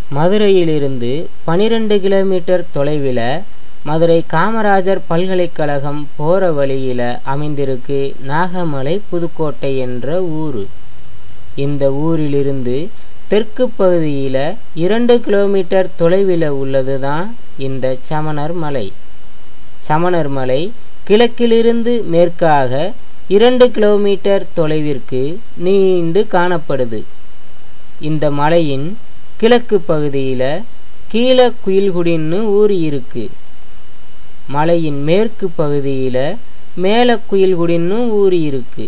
மதுரையிலிருந்து பனிரெண்டு கிலோமீட்டர் தொலைவில் மதுரை காமராஜர் பல்கலைக்கழகம் போகிற வழியில் அமைந்திருக்கு நாகமலை புதுக்கோட்டை என்ற ஊர் இந்த ஊரிலிருந்து தெற்கு பகுதியில் இரண்டு கிலோமீட்டர் தொலைவில் உள்ளது தான் இந்த சமணர் மலை சமணர் மலை கிழக்கிலிருந்து மேற்காக இரண்டு கிலோமீட்டர் தொலைவிற்கு நீண்டு காணப்படுது இந்த மலையின் கிழக்கு பகுதியில் கீழ குயில்குடின்னு ஊர் இருக்கு மலையின் மேற்கு பகுதியில் மேல குயில்குடின்னு ஊர் இருக்கு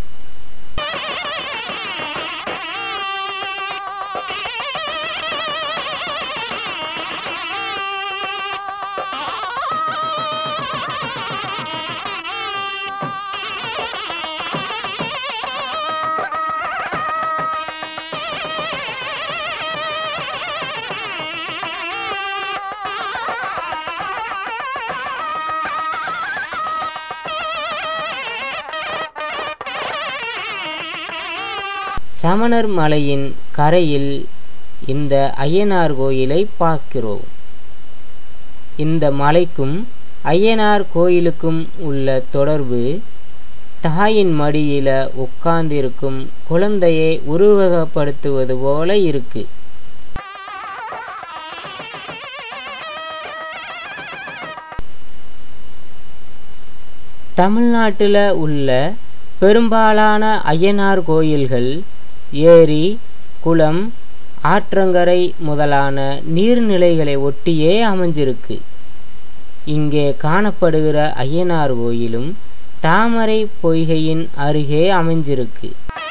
சமணர் மலையின் கரையில் இந்த ஐயனார் கோயிலை பார்க்கிறோம் இந்த மலைக்கும் ஐயனார் கோயிலுக்கும் உள்ள தொடர்பு தாயின் மடியில உட்கார்ந்திருக்கும் குழந்தையை உருவகப்படுத்துவது போல இருக்கு தமிழ்நாட்டில் உள்ள பெரும்பாலான ஐயனார் கோயில்கள் ஏரி குளம் ஆற்றங்கரை முதலான நீர்நிலைகளை ஒட்டியே அமைஞ்சிருக்கு இங்கே காணப்படுகிற ஐயனார் கோயிலும் தாமரை பொய்கையின் அருகே அமைஞ்சிருக்கு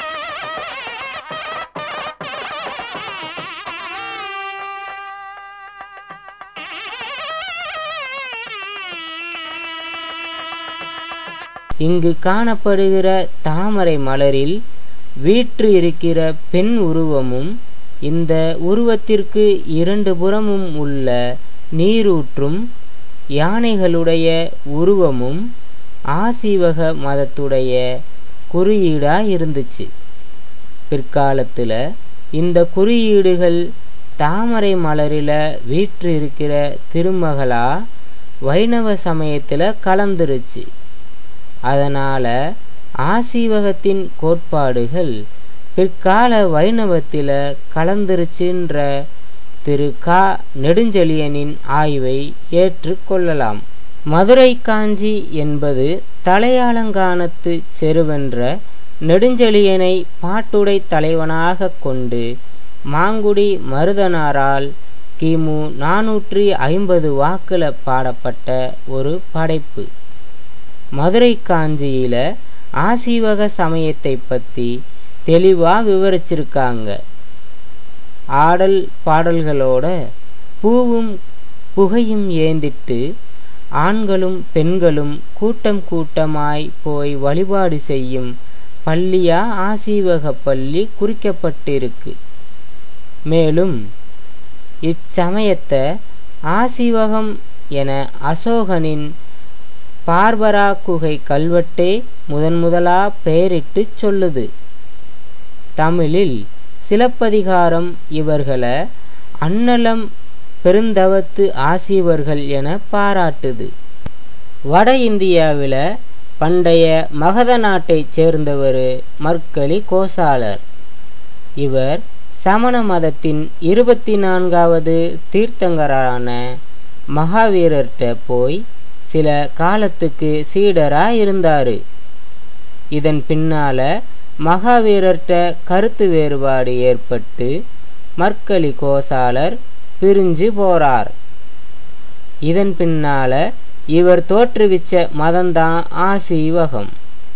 இங்கு காணப்படுகிற தாமரை மலரில் வீற்று இருக்கிற பெண் உருவமும் இந்த உருவத்திற்கு இரண்டு புறமும் உள்ள நீரூற்றும் யானைகளுடைய உருவமும் ஆசீவக மதத்துடைய குறியீடா இருந்துச்சு பிற்காலத்தில் இந்த குறியீடுகள் தாமரை மலரில் வீற்று இருக்கிற திருமகளா வைணவ சமயத்தில் கலந்துருச்சு அதனால் ஆசீவகத்தின் கோட்பாடுகள் பிற்கால வைணவத்தில் கலந்துருச்சுன்ற திரு கா நெடுஞ்செழியனின் ஆய்வை ஏற்றுக்கொள்ளலாம் மதுரை காஞ்சி என்பது தலையாலங்கானத்து செருவென்ற நெடுஞ்செழியனை பாட்டுடை தலைவனாக கொண்டு மாங்குடி மருதனாரால் கிமு நானூற்றி ஐம்பது வாக்கில் பாடப்பட்ட ஒரு படைப்பு மதுரை காஞ்சியில் ஆசீவக சமயத்தை பற்றி தெளிவாக விவரிச்சிருக்காங்க ஆடல் பாடல்களோட பூவும் புகையும் ஏந்திட்டு ஆண்களும் பெண்களும் கூட்டம் கூட்டமாய் போய் வழிபாடு செய்யும் பள்ளியா ஆசீவக பள்ளி குறிக்கப்பட்டிருக்கு மேலும் இச்சமயத்தை ஆசீவகம் என அசோகனின் பார்பரா குகை கல்வெட்டே முதன் முதலா பெயரிட்டு சொல்லுது தமிழில் சிலப்பதிகாரம் இவர்களை அன்னலம் பெருந்தவத்து ஆசீவர்கள் என பாராட்டுது வட இந்தியாவில் பண்டைய மகத நாட்டைச் சேர்ந்தவர் மர்க்கலி கோசாலர் இவர் சமண மதத்தின் இருபத்தி நான்காவது தீர்த்தங்கரான மகாவீரர்கிட்ட போய் சில காலத்துக்கு சீடரா இருந்தாரு இதன் பின்னால மகாவீரர்கிட்ட கருத்து வேறுபாடு ஏற்பட்டு மர்க்கலி கோசாலர் பிரிஞ்சு போறார் இதன் பின்னால இவர் தோற்றுவிச்ச மதம்தான் ஆசீவகம்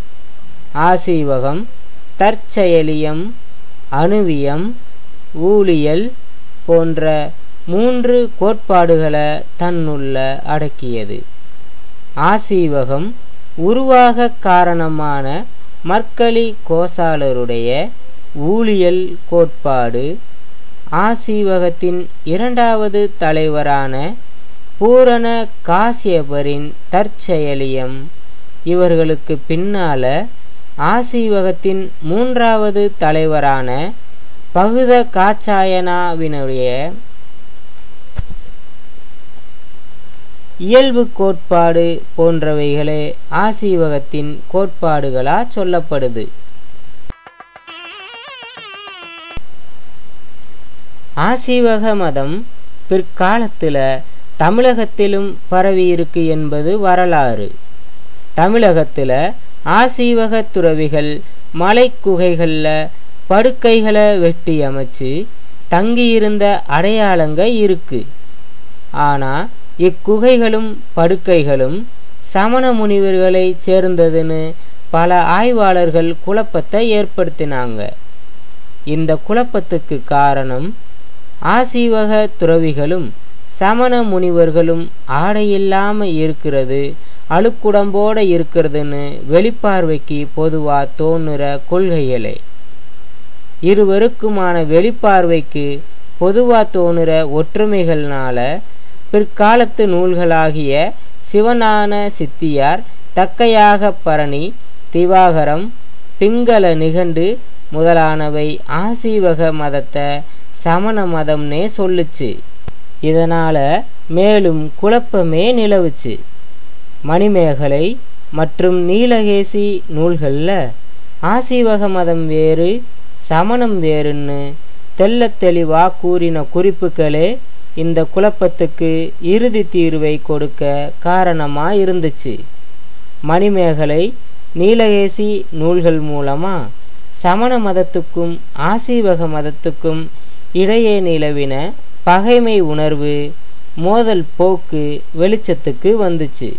ஆசீவகம் தற்செயலியம் அணுவியம் ஊழியல் போன்ற மூன்று கோட்பாடுகளை தன்னுள்ள அடக்கியது ஆசீவகம் உருவாக காரணமான மர்க்கலி கோசாலருடைய ஊழியல் கோட்பாடு ஆசீவகத்தின் இரண்டாவது தலைவரான பூரண காசியபரின் தற்செயலியம் இவர்களுக்கு பின்னால ஆசீவகத்தின் மூன்றாவது தலைவரான பகுத காச்சாயனாவினுடைய இயல்பு கோட்பாடு போன்றவைகளே ஆசீவகத்தின் கோட்பாடுகளா சொல்லப்படுது ஆசீவக மதம் பிற்காலத்தில் தமிழகத்திலும் பரவியிருக்கு என்பது வரலாறு தமிழகத்தில் ஆசீவக துறவிகள் மலைக்குகைகளில் படுக்கைகளை வெட்டி அமைச்சு தங்கியிருந்த அடையாளங்க இருக்கு ஆனால் இக்குகைகளும் படுக்கைகளும் சமண முனிவர்களை சேர்ந்ததுன்னு பல ஆய்வாளர்கள் குழப்பத்தை ஏற்படுத்தினாங்க இந்த குழப்பத்துக்கு காரணம் ஆசீவக துறவிகளும் சமண முனிவர்களும் ஆடையில்லாமல் இருக்கிறது அழுக்குடம்போட இருக்கிறதுன்னு வெளிப்பார்வைக்கு பொதுவாக தோணுற கொள்கைகளே இருவருக்குமான வெளிப்பார்வைக்கு பொதுவாக தோணுற ஒற்றுமைகள்னால பிற்காலத்து நூல்களாகிய சிவஞான சித்தியார் தக்கையாக பரணி திவாகரம் பிங்கள நிகண்டு முதலானவை ஆசீவக மதத்தை சமண மதம்னே சொல்லுச்சு இதனால் மேலும் குழப்பமே நிலவுச்சு மணிமேகலை மற்றும் நீலகேசி நூல்களில் ஆசீவக மதம் வேறு சமணம் வேறுன்னு தெள்ளத் தெளிவாக கூறின குறிப்புகளே இந்த குழப்பத்துக்கு இறுதி தீர்வை கொடுக்க காரணமாக இருந்துச்சு மணிமேகலை நீலகேசி நூல்கள் மூலமாக சமண மதத்துக்கும் ஆசீவக மதத்துக்கும் இடையே நிலவின பகைமை உணர்வு மோதல் போக்கு வெளிச்சத்துக்கு வந்துச்சு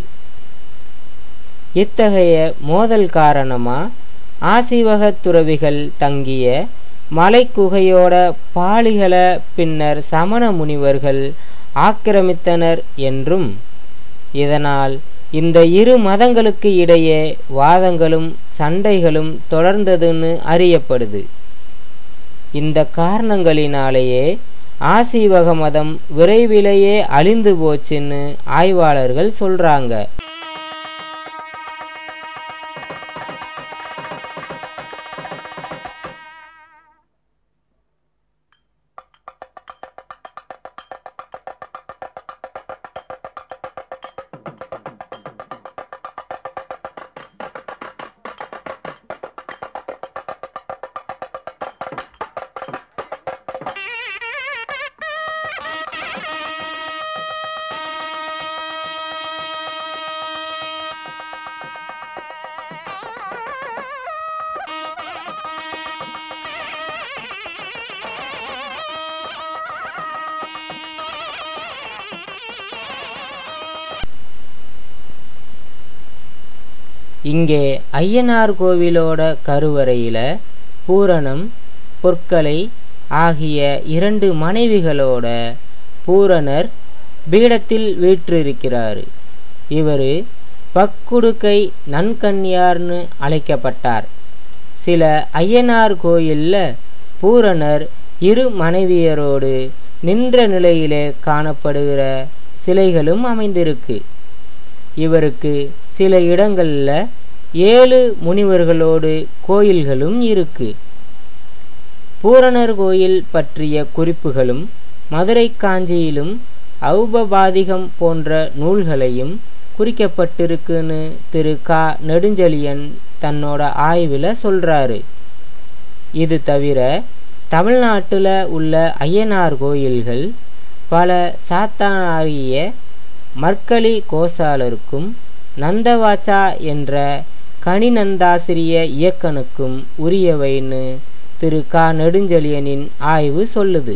இத்தகைய மோதல் காரணமாக ஆசீவக துறவிகள் தங்கிய மலைக்குகையோட பாலிகளை பின்னர் சமண முனிவர்கள் ஆக்கிரமித்தனர் என்றும் இதனால் இந்த இரு மதங்களுக்கு இடையே வாதங்களும் சண்டைகளும் தொடர்ந்ததுன்னு அறியப்படுது இந்த காரணங்களினாலேயே ஆசீவக மதம் விரைவிலேயே அழிந்து போச்சுன்னு ஆய்வாளர்கள் சொல்றாங்க இங்கே ஐயனார் கோவிலோட கருவறையில் பூரணம் பொற்களை ஆகிய இரண்டு மனைவிகளோட பூரணர் பீடத்தில் வீற்றிருக்கிறார் இவர் பக்குடுக்கை நன்கன்யார்னு அழைக்கப்பட்டார் சில ஐயனார் கோயிலில் பூரணர் இரு மனைவியரோடு நின்ற நிலையிலே காணப்படுகிற சிலைகளும் அமைந்திருக்கு இவருக்கு சில இடங்களில் ஏழு முனிவர்களோடு கோயில்களும் இருக்கு பூரணர் கோயில் பற்றிய குறிப்புகளும் மதுரை காஞ்சியிலும் ஔபபாதிகம் போன்ற நூல்களையும் குறிக்கப்பட்டிருக்குன்னு திரு கா நெடுஞ்செழியன் தன்னோட ஆய்வில் சொல்கிறாரு இது தவிர தமிழ்நாட்டில் உள்ள ஐயனார் கோயில்கள் பல சாத்தானாகிய மற்களி கோசாலருக்கும் நந்தவாச்சா என்ற கனிநந்தாசிரிய இயக்கனுக்கும் உரியவைன்னு திரு கா நெடுஞ்செழியனின் ஆய்வு சொல்லுது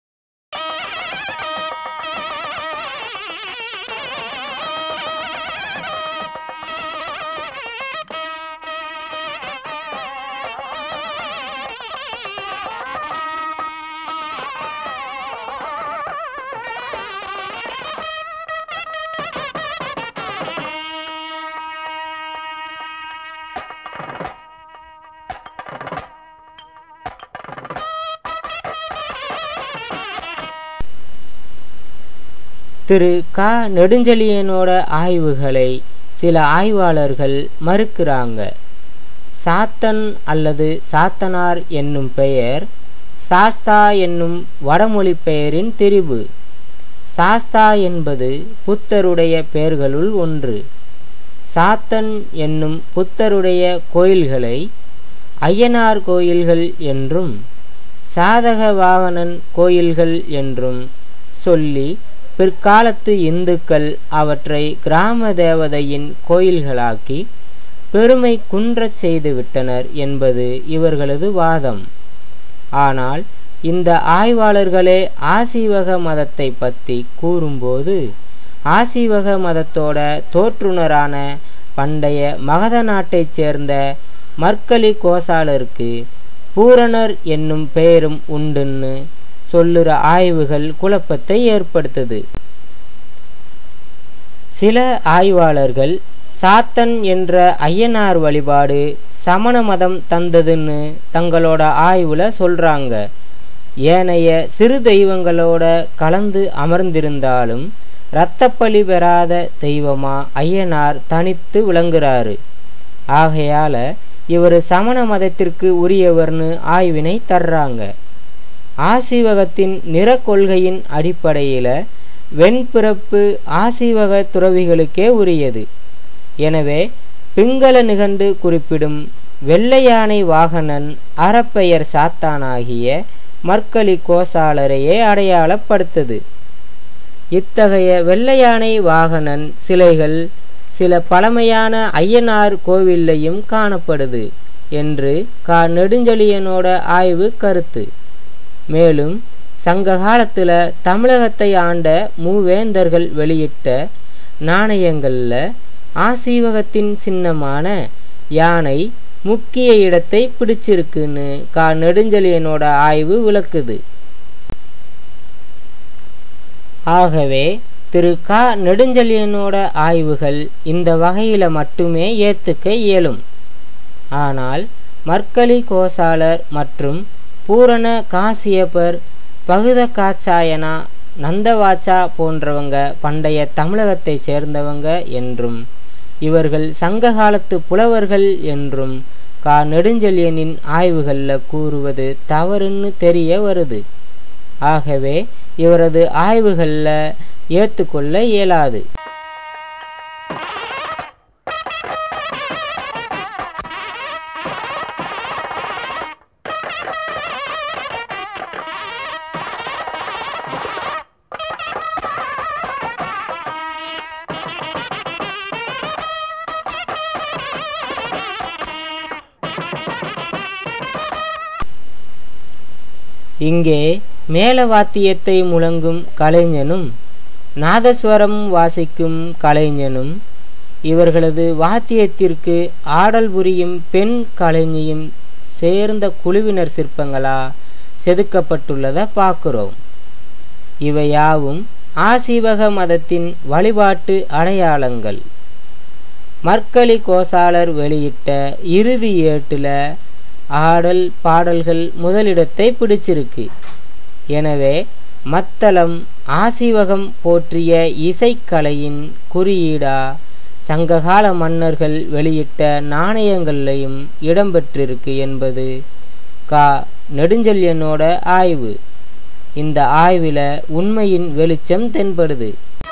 திரு க நெடுஞ்செழியனோட ஆய்வுகளை சில ஆய்வாளர்கள் மறுக்கிறாங்க சாத்தன் அல்லது சாத்தனார் என்னும் பெயர் சாஸ்தா என்னும் வடமொழி பெயரின் திரிபு சாஸ்தா என்பது புத்தருடைய பெயர்களுள் ஒன்று சாத்தன் என்னும் புத்தருடைய கோயில்களை ஐயனார் கோயில்கள் என்றும் சாதக வாகனன் கோயில்கள் என்றும் சொல்லி பிற்காலத்து இந்துக்கள் அவற்றை கிராம தேவதையின் கோயில்களாக்கி பெருமை குன்றச் செய்துவிட்டனர் என்பது இவர்களது வாதம் ஆனால் இந்த ஆய்வாளர்களே ஆசீவக மதத்தை பற்றி கூறும்போது ஆசீவக மதத்தோட தோற்றுனரான பண்டைய மகத நாட்டைச் சேர்ந்த மர்க்கலி கோசாலருக்கு பூரணர் என்னும் பெயரும் உண்டுன்னு சொல்லுற ஆய்வுகள் குழப்பத்தை ஏற்படுத்துது சில ஆய்வாளர்கள் சாத்தன் என்ற ஐயனார் வழிபாடு சமண மதம் தந்ததுன்னு தங்களோட ஆய்வுல சொல்றாங்க ஏனைய சிறு தெய்வங்களோட கலந்து அமர்ந்திருந்தாலும் இரத்தப்பழி பெறாத தெய்வமா ஐயனார் தனித்து விளங்குறாரு ஆகையால இவர் சமண மதத்திற்கு உரியவர்னு ஆய்வினை தர்றாங்க ஆசீவகத்தின் நிற கொள்கையின் அடிப்படையில் வெண்பிறப்பு ஆசீவக துறவிகளுக்கே உரியது எனவே பிங்கள நிகண்டு குறிப்பிடும் வெள்ளையானை வாகனன் அறப்பெயர் சாத்தானாகிய மற்களி கோசாலரையே அடையாளப்படுத்தது இத்தகைய வெள்ளையானை வாகனன் சிலைகள் சில பழமையான ஐயனார் கோவில்லையும் காணப்படுது என்று கா நெடுஞ்செழியனோட ஆய்வு கருத்து மேலும் சங்க காலத்தில் தமிழகத்தை ஆண்ட மூவேந்தர்கள் வெளியிட்ட நாணயங்களில் ஆசீவகத்தின் சின்னமான யானை முக்கிய இடத்தை பிடிச்சிருக்குன்னு கா நெடுஞ்செழியனோட ஆய்வு விளக்குது ஆகவே திரு க நெடுஞ்செழியனோட ஆய்வுகள் இந்த வகையில் மட்டுமே ஏற்றுக்க இயலும் ஆனால் மர்க்கலி கோசாலர் மற்றும் பூரண காசியப்பர் பகுத காச்சாயனா நந்தவாச்சா போன்றவங்க பண்டைய தமிழகத்தை சேர்ந்தவங்க என்றும் இவர்கள் சங்க காலத்து புலவர்கள் என்றும் கா நெடுஞ்செழியனின் ஆய்வுகளில் கூறுவது தவறுன்னு தெரிய வருது ஆகவே இவரது ஆய்வுகளில் ஏற்றுக்கொள்ள இயலாது இங்கே மேலவாத்தியத்தை முழங்கும் கலைஞனும் நாதஸ்வரம் வாசிக்கும் கலைஞனும் இவர்களது வாத்தியத்திற்கு ஆடல் புரியும் பெண் கலைஞியும் சேர்ந்த குழுவினர் சிற்பங்களா செதுக்கப்பட்டுள்ளதை பார்க்கிறோம் இவையாவும் ஆசீவக மதத்தின் வழிபாட்டு அடையாளங்கள் மர்க்கலி கோசாலர் வெளியிட்ட இறுதி ஏட்டில் ஆடல் பாடல்கள் முதலிடத்தை பிடிச்சிருக்கு எனவே மத்தளம் ஆசிவகம் போற்றிய இசைக்கலையின் குறியீடா சங்ககால மன்னர்கள் வெளியிட்ட நாணயங்கள்லையும் இடம்பெற்றிருக்கு என்பது கா நெடுஞ்செல்யனோட ஆய்வு இந்த ஆய்வில் உண்மையின் வெளிச்சம் தென்படுது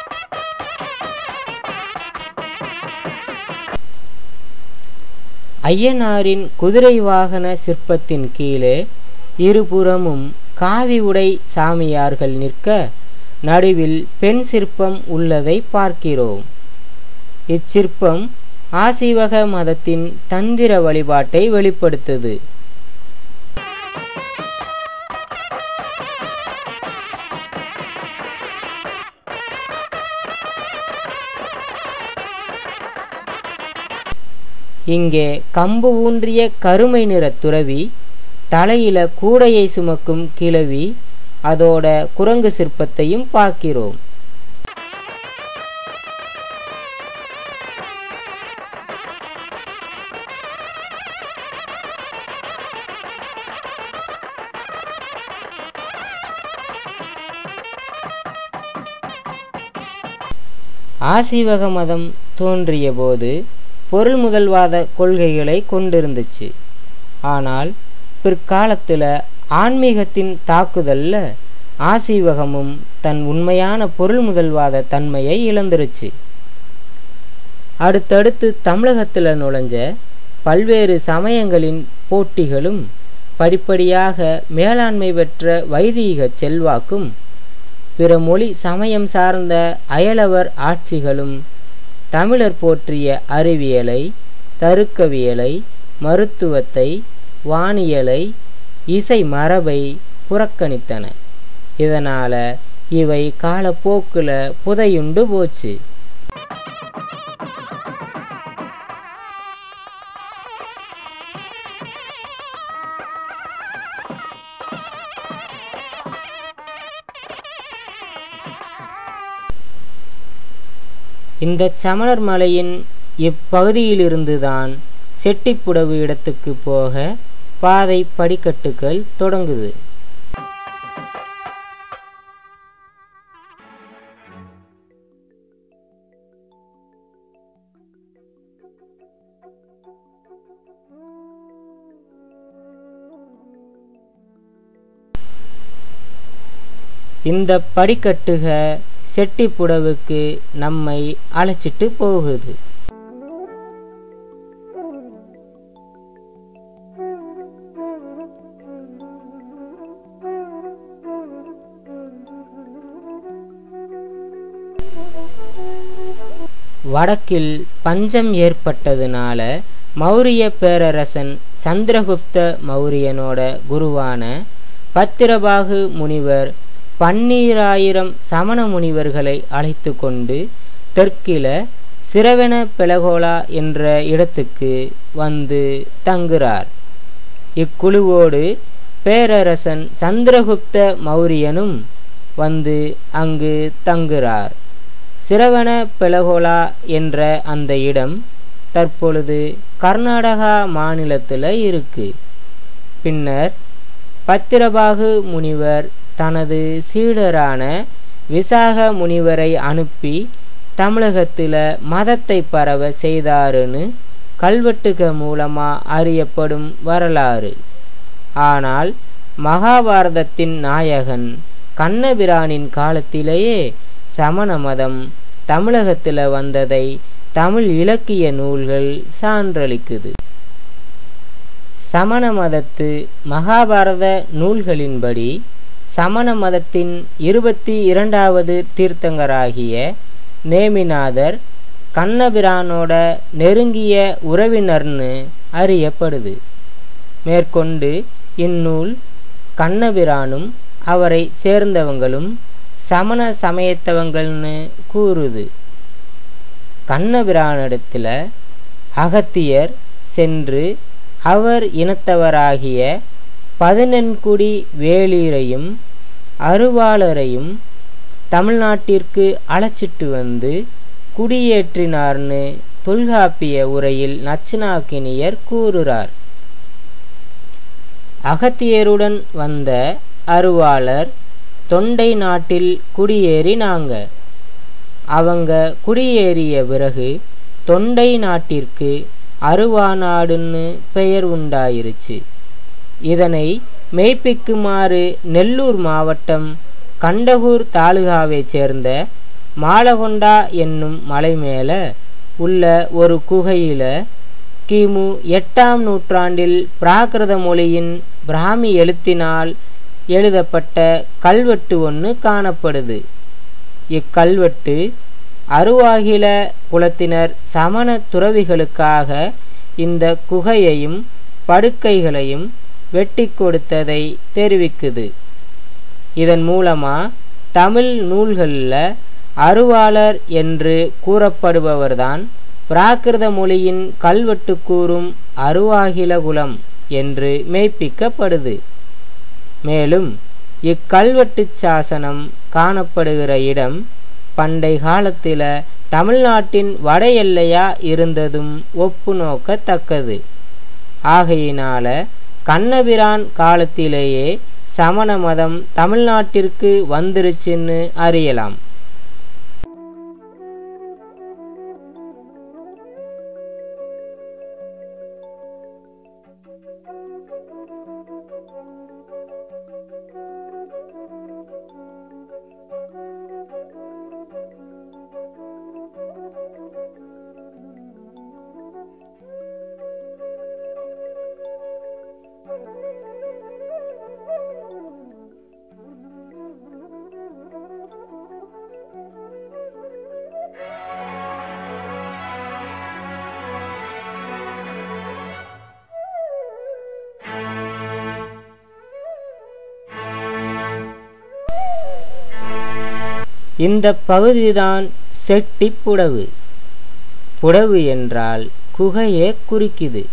ஐயனாரின் குதிரை வாகன சிற்பத்தின் கீழே இருபுறமும் காவி உடை சாமியார்கள் நிற்க நடுவில் பெண் சிற்பம் உள்ளதை பார்க்கிறோம் இச்சிற்பம் ஆசிவக மதத்தின் தந்திர வழிபாட்டை வெளிப்படுத்துது இங்கே கம்பு ஊன்றிய கருமை நிற துறவி தலையில கூடையை சுமக்கும் கிழவி அதோட குரங்கு சிற்பத்தையும் பார்க்கிறோம் ஆசீவக மதம் தோன்றிய போது பொருள் முதல்வாத கொள்கைகளை கொண்டிருந்துச்சு ஆனால் பிற்காலத்தில் ஆன்மீகத்தின் தாக்குதல்ல ஆசீவகமும் தன் உண்மையான பொருள் முதல்வாத தன்மையை இழந்துருச்சு அடுத்தடுத்து தமிழகத்தில் நுழைஞ்ச பல்வேறு சமயங்களின் போட்டிகளும் படிப்படியாக மேலாண்மை பெற்ற வைதீக செல்வாக்கும் பிற மொழி சமயம் சார்ந்த அயலவர் ஆட்சிகளும் தமிழர் போற்றிய அறிவியலை தருக்கவியலை மருத்துவத்தை வானியலை இசை மரபை புறக்கணித்தன இதனால இவை காலப்போக்கில் புதையுண்டு போச்சு இந்த சமணர் மலையின் இப்பகுதியிலிருந்துதான் செட்டிப்புடவு இடத்துக்கு போக பாதை படிக்கட்டுகள் தொடங்குது இந்த படிக்கட்டுக செட்டிப்புடவுக்கு நம்மை அழைச்சிட்டு போகுது வடக்கில் பஞ்சம் ஏற்பட்டதுனால மௌரிய பேரரசன் சந்திரகுப்த மௌரியனோட குருவான பத்திரபாகு முனிவர் பன்னீராயிரம் சமண முனிவர்களை அழைத்து கொண்டு தெற்கில சிரவண பெலகோலா என்ற இடத்துக்கு வந்து தங்குறார் இக்குழுவோடு பேரரசன் சந்திரகுப்த மௌரியனும் வந்து அங்கு தங்குறார் சிரவண பெலகோலா என்ற அந்த இடம் தற்பொழுது கர்நாடகா மாநிலத்தில் இருக்கு பின்னர் பத்திரபாகு முனிவர் தனது சீடரான விசாக முனிவரை அனுப்பி தமிழகத்தில் மதத்தை பரவ செய்தாருன்னு கல்வெட்டுக மூலமாக அறியப்படும் வரலாறு ஆனால் மகாபாரதத்தின் நாயகன் கண்ணபிரானின் காலத்திலேயே சமண மதம் தமிழகத்தில் வந்ததை தமிழ் இலக்கிய நூல்கள் சான்றளிக்குது சமண மதத்து மகாபாரத நூல்களின்படி சமண மதத்தின் இருபத்தி இரண்டாவது தீர்த்தங்கராகிய நேமிநாதர் கண்ணபிரானோட நெருங்கிய உறவினர்னு அறியப்படுது மேற்கொண்டு இந்நூல் கண்ணபிரானும் அவரை சேர்ந்தவங்களும் சமண சமயத்தவங்கள்னு கூறுது கண்ணபிரானிடத்தில் அகத்தியர் சென்று அவர் இனத்தவராகிய பதினெண்குடி வேளீரையும் அருவாளரையும் தமிழ்நாட்டிற்கு அழைச்சிட்டு வந்து குடியேற்றினார்னு தொல்காப்பிய உரையில் நச்சினாக்கினியர் கூறுறார் அகத்தியருடன் வந்த அருவாளர் தொண்டை நாட்டில் குடியேறினாங்க அவங்க குடியேறிய பிறகு தொண்டை நாட்டிற்கு அருவாநாடுன்னு பெயர் உண்டாயிருச்சு இதனை மெய்ப்பிக்குமாறு நெல்லூர் மாவட்டம் கண்டகூர் தாலுகாவைச் சேர்ந்த மாலகொண்டா என்னும் மலை மேல உள்ள ஒரு குகையில கிமு எட்டாம் நூற்றாண்டில் பிராகிருத மொழியின் பிராமி எழுத்தினால் எழுதப்பட்ட கல்வெட்டு ஒன்று காணப்படுது இக்கல்வெட்டு அருவாகில குலத்தினர் சமண துறவிகளுக்காக இந்த குகையையும் படுக்கைகளையும் வெட்டி கொடுத்ததை தெரிவிக்குது இதன் மூலமா தமிழ் நூல்களில் அருவாளர் என்று கூறப்படுபவர்தான் பிராகிருத மொழியின் கல்வெட்டு கூறும் அருவாகில குலம் என்று மெய்ப்பிக்கப்படுது மேலும் இக்கல்வெட்டுச் சாசனம் காணப்படுகிற இடம் பண்டை காலத்தில் தமிழ்நாட்டின் வட எல்லையா இருந்ததும் ஒப்பு நோக்கத்தக்கது ஆகையினால கண்ணபிரான் காலத்திலேயே சமண மதம் தமிழ்நாட்டிற்கு வந்துருச்சுன்னு அறியலாம் இந்த பகுதிதான் செட்டிப் புடவு புடவு என்றால் குகையே குறிக்குது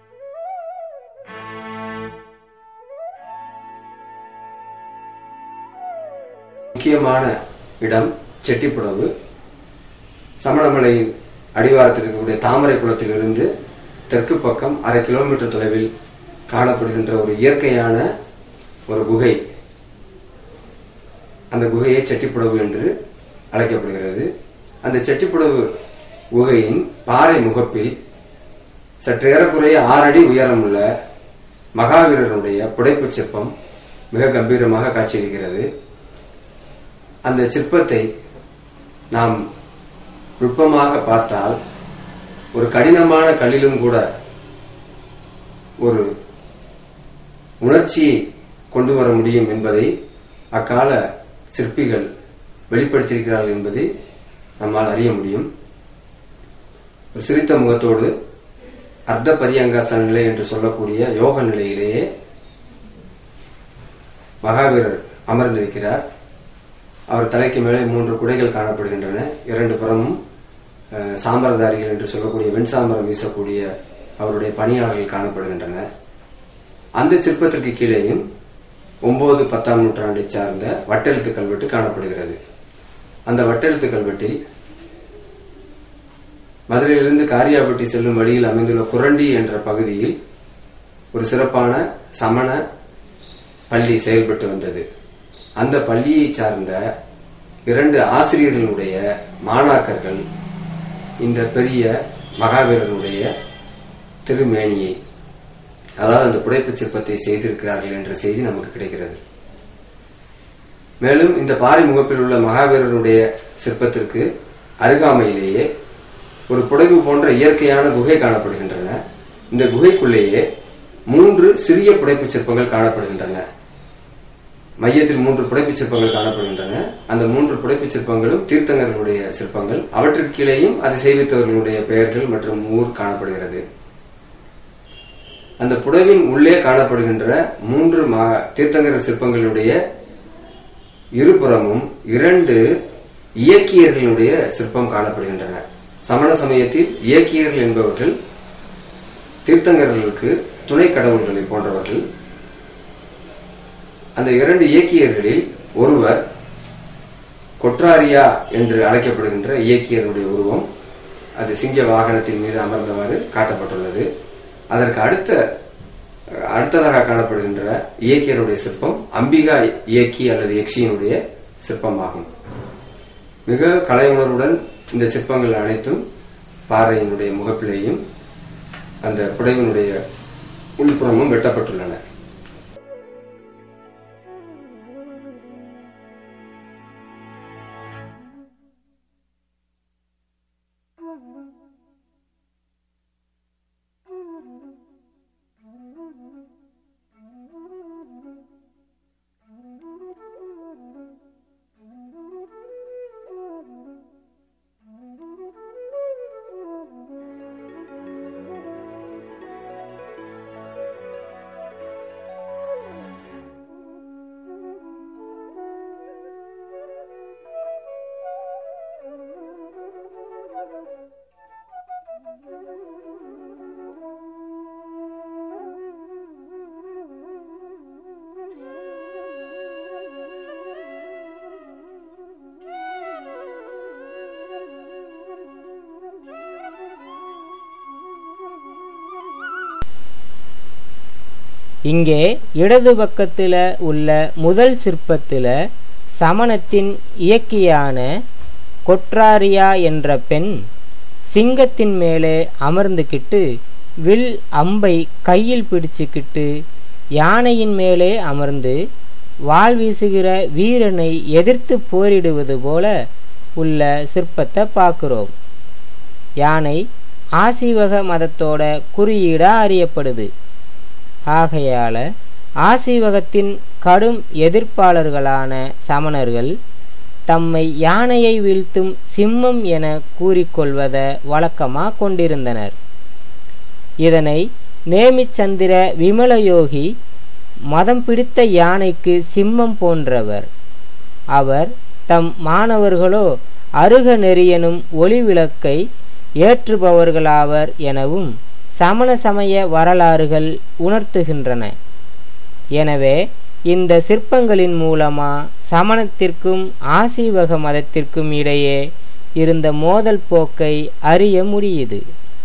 முக்கியமான இடம் செட்டிப்புடவு சமணமலையின் அடிவாரத்தில் இருக்கக்கூடிய தாமரை குளத்திலிருந்து தெற்கு பக்கம் அரை கிலோமீட்டர் தொலைவில் காணப்படுகின்ற ஒரு இயற்கையான ஒரு குகை அந்த குகையை செட்டிப்புடவு என்று அழைக்கப்படுகிறது அந்த செட்டிப்புடவு குகையின் பாறை முகப்பில் சற்று ஏறக்குறைய ஆறு அடி உயரமுள்ள மகாவீரருடைய புடைப்புச் சிற்பம் மிக கம்பீரமாக காட்சியளிக்கிறது அந்த சிற்பத்தை நாம் நுட்பமாக பார்த்தால் ஒரு கடினமான கல்லிலும் கூட ஒரு உணர்ச்சியை கொண்டு வர முடியும் என்பதை அக்கால சிற்பிகள் வெளிப்படுத்தியிருக்கிறார்கள் என்பதை நம்மால் அறிய முடியும் ஒரு சிரித்த முகத்தோடு அர்த்த பரியங்காசன நிலை என்று சொல்லக்கூடிய யோக நிலையிலேயே மகாவீரர் அமர்ந்திருக்கிறார் அவர் தலைக்கு மேலே மூன்று குடைகள் காணப்படுகின்றன இரண்டு புறமும் அஹ், சாம்பரதாரிகள் என்று சொல்லக்கூடிய வெண்சாம்பரம் வீசக்கூடிய அவருடைய பணியாளர்கள் காணப்படுகின்றன அந்த சிற்பத்திற்கு கீழேயும் ஒன்பது பத்தாம் நூற்றாண்டை சார்ந்த வட்டெழுத்து கல்வெட்டு காணப்படுகிறது அந்த வட்டெழுத்து கல்வெட்டில் மதுரையிலிருந்து காரியாபட்டி செல்லும் வழியில் அமைந்துள்ள குரண்டி என்ற பகுதியில் ஒரு சிறப்பான சமண பள்ளி செயல்பட்டு வந்தது அந்த பள்ளியை சார்ந்த இரண்டு ஆசிரியர்களுடைய மாணாக்கர்கள் இந்த பெரிய மகாவீரனுடைய திருமேனியை அதாவது அந்த புடைப்புச் சிற்பத்தை செய்திருக்கிறார்கள் என்ற செய்தி நமக்கு கிடைக்கிறது மேலும் இந்த பாறை முகப்பில் உள்ள மகாவீரனுடைய சிற்பத்திற்கு அருகாமையிலேயே ஒரு புடைவு போன்ற இயற்கையான குகை காணப்படுகின்றன இந்த குகைக்குள்ளேயே மூன்று சிறிய புடைப்புச் சிற்பங்கள் காணப்படுகின்றன மையத்தில் மூன்று புடைப்புச் சிற்பங்கள் காணப்படுகின்றன அந்த மூன்று புடைப்புச் சிற்பங்களும் தீர்த்தங்கர்களுடைய சிற்பங்கள் அவற்றிற்கு கீழேயும் அதை செய்வித்தவர்களுடைய பெயர்கள் மற்றும் ஊர் காணப்படுகிறது அந்த புடவின் உள்ளே காணப்படுகின்ற மூன்று மா- தீர்த்தங்கர சிற்பங்களுடைய இருபுறமும் இரண்டு இயக்கியர்களுடைய சிற்பம் காணப்படுகின்றன சமண சமயத்தில் இயக்கியர்கள் என்பவர்கள் தீர்த்தங்கர்களுக்கு துணை கடவுள்களை போன்றவர்கள் அந்த இரண்டு இயக்கியர்களில் ஒருவர் கொற்றாரியா என்று அழைக்கப்படுகின்ற இயக்கியருடைய உருவம் அது சிங்க வாகனத்தின் மீது அமர்ந்தவாறு காட்டப்பட்டுள்ளது அதற்கு அடுத்த அடுத்ததாக காணப்படுகின்ற இயக்கியருடைய சிற்பம் அம்பிகா இயக்கி அல்லது யக்ஷியினுடைய சிற்பமாகும் மிக கலை உணர்வுடன் இந்த சிற்பங்கள் அனைத்தும் பாறையினுடைய முகப்பிலேயும் அந்த புடைவினுடைய உள்புறமும் வெட்டப்பட்டுள்ளன இங்கே இடது பக்கத்தில் உள்ள முதல் சிற்பத்தில் சமணத்தின் இயக்கியான கொற்றாரியா என்ற பெண் சிங்கத்தின் மேலே அமர்ந்துக்கிட்டு வில் அம்பை கையில் பிடிச்சுக்கிட்டு யானையின் மேலே அமர்ந்து வாள் வீசுகிற வீரனை எதிர்த்து போரிடுவது போல உள்ள சிற்பத்தை பார்க்குறோம் யானை ஆசீவக மதத்தோட குறியீடா அறியப்படுது ஆகையால ஆசீவகத்தின் கடும் எதிர்ப்பாளர்களான சமணர்கள் தம்மை யானையை வீழ்த்தும் சிம்மம் என கூறிக்கொள்வதை வழக்கமாக கொண்டிருந்தனர் இதனை நேமிச்சந்திர விமலயோகி மதம் பிடித்த யானைக்கு சிம்மம் போன்றவர் அவர் தம் மாணவர்களோ அருக நெறியனும் ஒளி விளக்கை ஏற்றுபவர்களாவர் எனவும் சமண சமய வரலாறுகள் உணர்த்துகின்றன எனவே இந்த சிற்பங்களின் மூலமா சமணத்திற்கும் ஆசீவக மதத்திற்கும் இடையே இருந்த மோதல் போக்கை அறிய முடியுது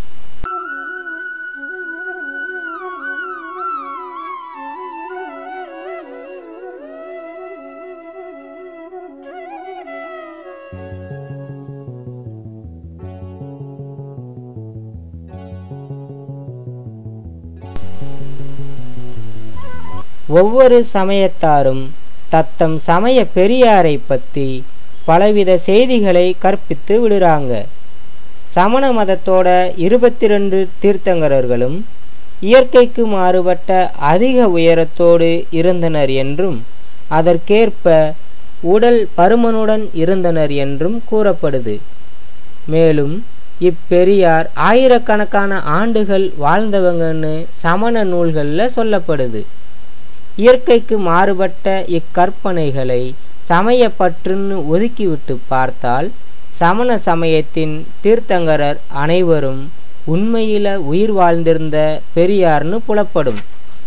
ஒவ்வொரு சமயத்தாரும் தத்தம் சமய பெரியாரை பற்றி பலவித செய்திகளை கற்பித்து விடுறாங்க சமண மதத்தோட இருபத்தி ரெண்டு தீர்த்தங்கரர்களும் இயற்கைக்கு மாறுபட்ட அதிக உயரத்தோடு இருந்தனர் என்றும் அதற்கேற்ப உடல் பருமனுடன் இருந்தனர் என்றும் கூறப்படுது மேலும் இப்பெரியார் ஆயிரக்கணக்கான ஆண்டுகள் வாழ்ந்தவங்கன்னு சமண நூல்களில் சொல்லப்படுது இயற்கைக்கு மாறுபட்ட இக்கற்பனைகளை சமயப்பற்றுன்னு ஒதுக்கிவிட்டு பார்த்தால் சமண சமயத்தின் தீர்த்தங்கரர் அனைவரும் உண்மையில உயிர் வாழ்ந்திருந்த பெரியார்னு புலப்படும்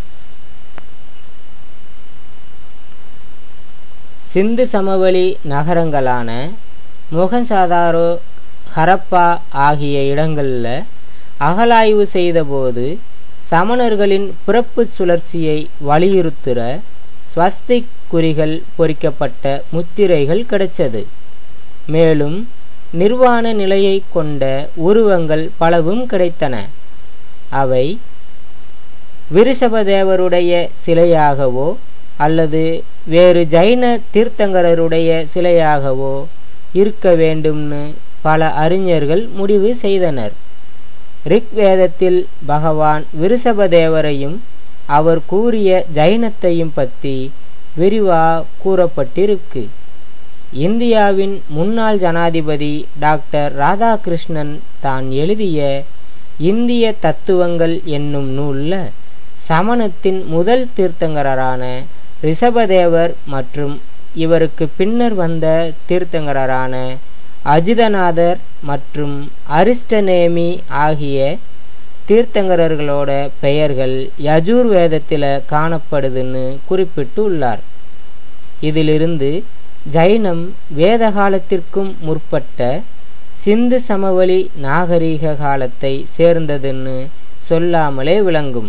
சிந்து சமவெளி நகரங்களான மொகசாதாரோ ஹரப்பா ஆகிய இடங்களில் அகலாய்வு செய்தபோது சமணர்களின் பிறப்பு சுழற்சியை வலியுறுத்துகிற ஸ்வஸ்திக் குறிகள் பொறிக்கப்பட்ட முத்திரைகள் கிடைச்சது மேலும் நிர்வாண நிலையை கொண்ட உருவங்கள் பலவும் கிடைத்தன அவை விருஷபதேவருடைய சிலையாகவோ அல்லது வேறு ஜைன தீர்த்தங்கரருடைய சிலையாகவோ இருக்க வேண்டும்னு பல அறிஞர்கள் முடிவு செய்தனர் ரிக்வேதத்தில் பகவான் விருஷபதேவரையும் அவர் கூறிய ஜைனத்தையும் பற்றி விரிவா கூறப்பட்டிருக்கு இந்தியாவின் முன்னாள் ஜனாதிபதி டாக்டர் ராதாகிருஷ்ணன் தான் எழுதிய இந்திய தத்துவங்கள் என்னும் நூலில் சமணத்தின் முதல் தீர்த்தங்கரரான ரிஷபதேவர் மற்றும் இவருக்கு பின்னர் வந்த தீர்த்தங்கரரான அஜிதநாதர் மற்றும் அரிஸ்டநேமி ஆகிய தீர்த்தங்கரர்களோட பெயர்கள் யஜூர் வேதத்தில் காணப்படுதுன்னு குறிப்பிட்டு உள்ளார் இதிலிருந்து ஜைனம் வேத காலத்திற்கும் முற்பட்ட சிந்து சமவெளி நாகரீக காலத்தை சேர்ந்ததுன்னு சொல்லாமலே விளங்கும்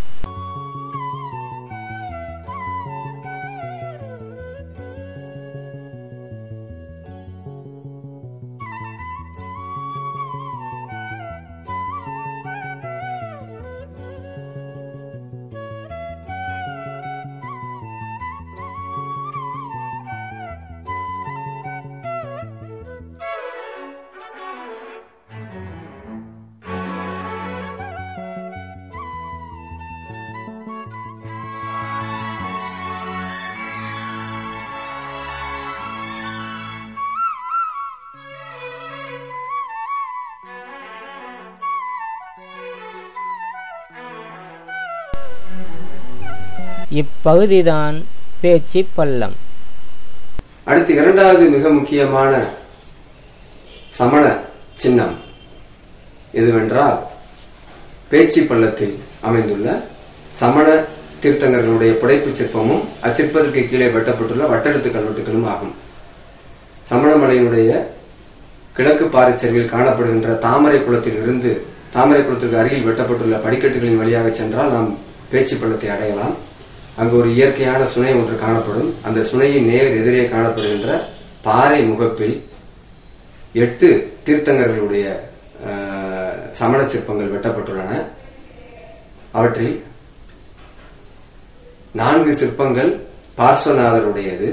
இப்பகுதிதான் பேச்சு பள்ளம் அடுத்து இரண்டாவது மிக முக்கியமான சமண சின்னம் எதுவென்றால் பேச்சு பள்ளத்தில் அமைந்துள்ள சமண தீர்த்தங்கர்களுடைய புடைப்புச் சிற்பமும் அச்சிற்பத்திற்கு கீழே வெட்டப்பட்டுள்ள வட்டெழுத்து கல்வெட்டுகளும் ஆகும் சமணமலையினுடைய கிழக்கு பாறைச்சரிவில் காணப்படுகின்ற தாமரை குளத்தில் இருந்து தாமரை குளத்திற்கு அருகில் வெட்டப்பட்டுள்ள படிக்கட்டுகளின் வழியாக சென்றால் நாம் பேச்சு பள்ளத்தை அடையலாம் அங்கு ஒரு இயற்கையான சுனை ஒன்று காணப்படும் அந்த சுனையின் நேர் எதிரே காணப்படுகின்ற பாறை முகப்பில் எட்டு தீர்த்தங்கர்களுடைய அஹ், சமண சிற்பங்கள் வெட்டப்பட்டுள்ளன அவற்றில் நான்கு சிற்பங்கள் பார்ஸ்வநாதருடையது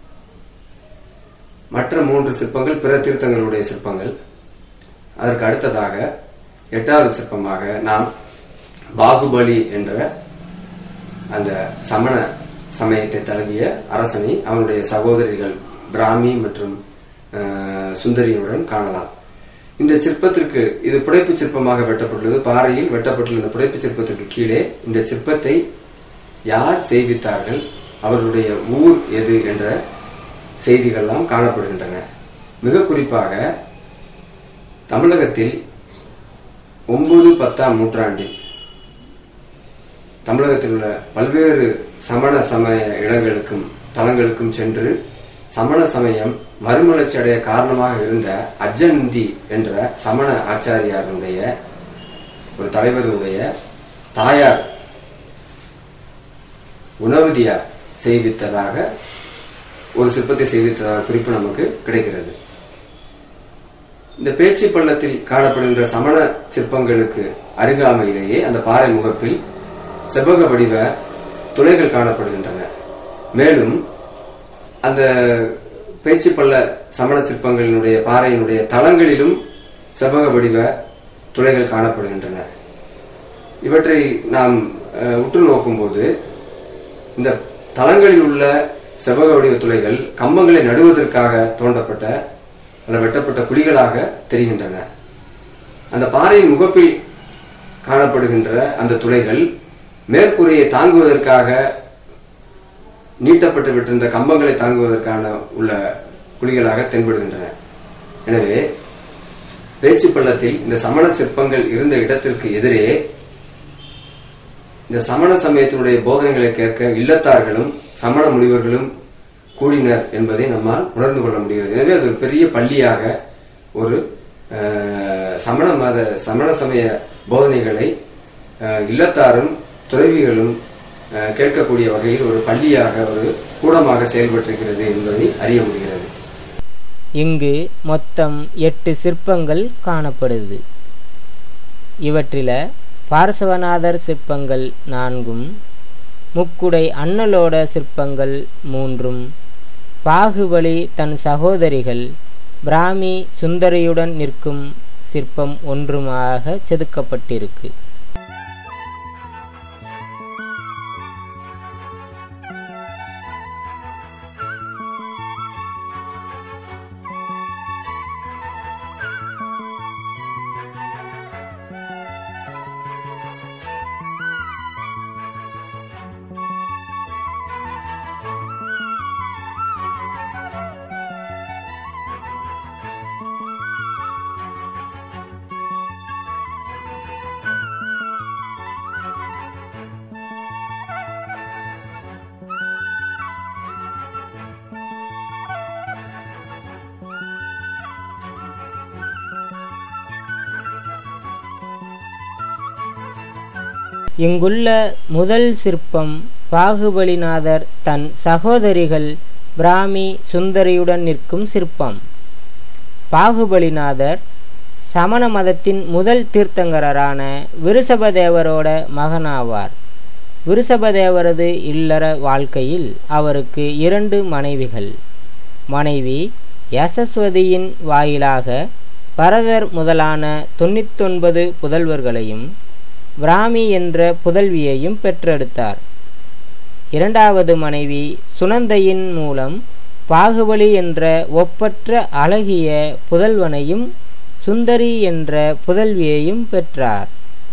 மற்ற மூன்று சிற்பங்கள் பிற தீர்த்தங்களுடைய சிற்பங்கள் அதற்கு அடுத்ததாக எட்டாவது சிற்பமாக நாம் பாகுபலி என்ற அந்த சமண சமயத்தை தழுவிய அரசனை அவனுடைய சகோதரிகள் பிராமி மற்றும் அஹ், சுந்தரியுடன் காணலாம் இந்த சிற்பத்திற்கு இது புடைப்பு சிற்பமாக வெட்டப்பட்டுள்ளது பாறையில் வெட்டப்பட்டுள்ள இந்த புடைப்பு சிற்பத்திற்கு கீழே இந்த சிற்பத்தை யார் செய்வித்தார்கள் அவர்களுடைய ஊர் எது என்ற செய்திகள்லாம் காணப்படுகின்றன மிக குறிப்பாக தமிழகத்தில் ஒன்பது பத்தாம் நூற்றாண்டில் தமிழகத்தில் உள்ள பல்வேறு சமண சமய இடங்களுக்கும் தலங்களுக்கும் சென்று சமண சமயம் மறுமலர்ச்சி அடைய காரணமாக இருந்த அஜந்தி என்ற சமண ஆச்சாரியாருடைய ஒரு தலைவருடைய தாயார் உணவதியார் செய்வித்ததாக ஒரு சிற்பத்தை செய்வித்ததாக குறிப்பு நமக்கு கிடைக்கிறது இந்த பேச்சு பள்ளத்தில் காணப்படுகின்ற சமண சிற்பங்களுக்கு அருகாமையிலேயே அந்த பாறை முகப்பில் செவ்வக வடிவ துளைகள் காணப்படுகின்றன மேலும் அந்த பேச்சு பள்ள சமண சிற்பங்களினுடைய பாறையினுடைய தளங்களிலும் செவ்வக வடிவ துளைகள் காணப்படுகின்றன இவற்றை நாம் அஹ், உற்று நோக்கும்போது இந்த தளங்களில் உள்ள செவ்வக வடிவ துளைகள் கம்பங்களை நடுவதற்காக தோண்டப்பட்ட அல்ல வெட்டப்பட்ட குழிகளாக தெரிகின்றன அந்த பாறையின் முகப்பில் காணப்படுகின்ற அந்த துளைகள் மேற்கூரையை தாங்குவதற்காக நீட்டப்பட்டு விட்டிருந்த கம்பங்களை தாங்குவதற்கான உள்ள குழிகளாக தென்படுகின்றன எனவே பேச்சு பள்ளத்தில் இந்த சமண சிற்பங்கள் இருந்த இடத்திற்கு எதிரே இந்த சமண சமயத்தினுடைய போதனைகளை கேட்க இல்லத்தார்களும் சமண முனிவர்களும் கூடினர் என்பதை நம்மால் உணர்ந்து கொள்ள முடிகிறது எனவே அது ஒரு பெரிய பள்ளியாக ஒரு அஹ், சமண மத சமண சமய போதனைகளை அஹ், இல்லத்தாரும் துறவிகளும் அஹ், கேட்கக்கூடிய வகையில் ஒரு பள்ளியாக ஒரு கூடமாக செயல்பட்டிருக்கிறது என்பதை அறிய முடிகிறது இங்கு மொத்தம் எட்டு சிற்பங்கள் காணப்படுது இவற்றில பார்சவநாதர் சிற்பங்கள் நான்கும் முக்குடை அண்ணலோட சிற்பங்கள் மூன்றும் பாகுபலி தன் சகோதரிகள் பிராமி சுந்தரியுடன் நிற்கும் சிற்பம் ஒன்றுமாக செதுக்கப்பட்டிருக்கு இங்குள்ள முதல் சிற்பம் பாகுபலிநாதர் தன் சகோதரிகள் பிராமி சுந்தரியுடன் நிற்கும் சிற்பம் பாகுபலிநாதர் சமண மதத்தின் முதல் தீர்த்தங்கரரான விருஷபதேவரோட மகனாவார் விருஷபதேவரது இல்லற வாழ்க்கையில் அவருக்கு இரண்டு மனைவிகள் மனைவி யசஸ்வதியின் வாயிலாக பரதர் முதலான தொண்ணூத்தொன்பது புதல்வர்களையும் பிராமி என்ற புதல்வியையும் பெற்றெடுத்தார் இரண்டாவது மனைவி சுனந்தையின் மூலம் பாகுபலி என்ற ஒப்பற்ற அழகிய புதல்வனையும் சுந்தரி என்ற புதல்வியையும் பெற்றார்